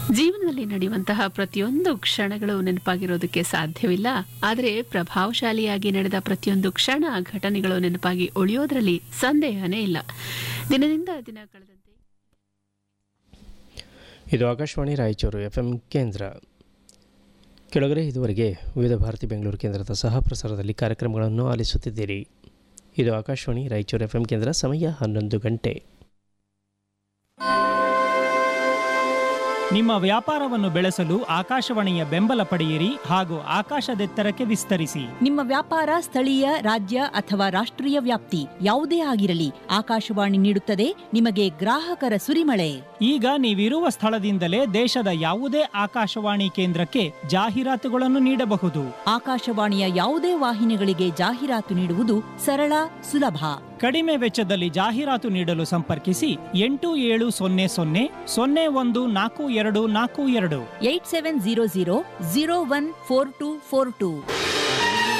ಜೀವನದಲ್ಲಿ ನಡೆಯುವಂತಹ ಪ್ರತಿಯೊಂದು ಕ್ಷಣಗಳು ನೆನಪಾಗಿರೋದಕ್ಕೆ ಸಾಧ್ಯವಿಲ್ಲ ಆದರೆ ಪ್ರಭಾವಶಾಲಿಯಾಗಿ ನಡೆದ ಪ್ರತಿಯೊಂದು ಕ್ಷಣ ಘಟನೆಗಳು ನೆನಪಾಗಿ ಉಳಿಯೋದ್ರಲ್ಲಿ ಸಂದೇಹನೇ ಇಲ್ಲ ದಿನದಿಂದ ದಿನ ಕಳೆದಂತೆ ಇದು ಆಕಾಶವಾಣಿ ರಾಯಚೂರು ಎಫ್ ಎಂ ಕೇಂದ್ರ ಕೆಳಗರೆ ಇದುವರೆಗೆ ವಿವಿಧ ಭಾರತಿ ಬೆಂಗಳೂರು ಕೇಂದ್ರದ ಸಹ ಪ್ರಸಾರದಲ್ಲಿ ಕಾರ್ಯಕ್ರಮಗಳನ್ನು ಆಲಿಸುತ್ತಿದ್ದೀರಿ ಇದು ಆಕಾಶವಾಣಿ ರಾಯಚೂರು ಎಫ್ ಎಂ ಕೇಂದ್ರ ಸಮಯ ಹನ್ನೊಂದು ಗಂಟೆ ನಿಮ್ಮ ವ್ಯಾಪಾರವನ್ನು ಬೆಳೆಸಲು ಆಕಾಶವಾಣಿಯ ಬೆಂಬಲ ಪಡೆಯಿರಿ ಹಾಗೂ ಆಕಾಶದೆತ್ತರಕ್ಕೆ ವಿಸ್ತರಿಸಿ ನಿಮ್ಮ ವ್ಯಾಪಾರ ಸ್ಥಳೀಯ ರಾಜ್ಯ ಅಥವಾ ರಾಷ್ಟ್ರೀಯ ವ್ಯಾಪ್ತಿ ಯಾವುದೇ ಆಗಿರಲಿ ಆಕಾಶವಾಣಿ ನೀಡುತ್ತದೆ ನಿಮಗೆ ಗ್ರಾಹಕರ ಸುರಿಮಳೆ ಈಗ ನೀವಿರುವ ಸ್ಥಳದಿಂದಲೇ ದೇಶದ ಯಾವುದೇ ಆಕಾಶವಾಣಿ ಕೇಂದ್ರಕ್ಕೆ ಜಾಹೀರಾತುಗಳನ್ನು ನೀಡಬಹುದು ಆಕಾಶವಾಣಿಯ ಯಾವುದೇ ವಾಹಿನಿಗಳಿಗೆ ಜಾಹೀರಾತು ನೀಡುವುದು ಸರಳ ಸುಲಭ ಕಡಿಮೆ ವೆಚ್ಚದಲ್ಲಿ ಜಾಹೀರಾತು ನೀಡಲು ಸಂಪರ್ಕಿಸಿ ಎಂಟು ಏಳು ಸೊನ್ನೆ ಸೊನ್ನೆ ಸೊನ್ನೆ ಒಂದು ನಾಲ್ಕು ಎರಡು ನಾಲ್ಕು ಎರಡು eight seven zero zero zero one four two four to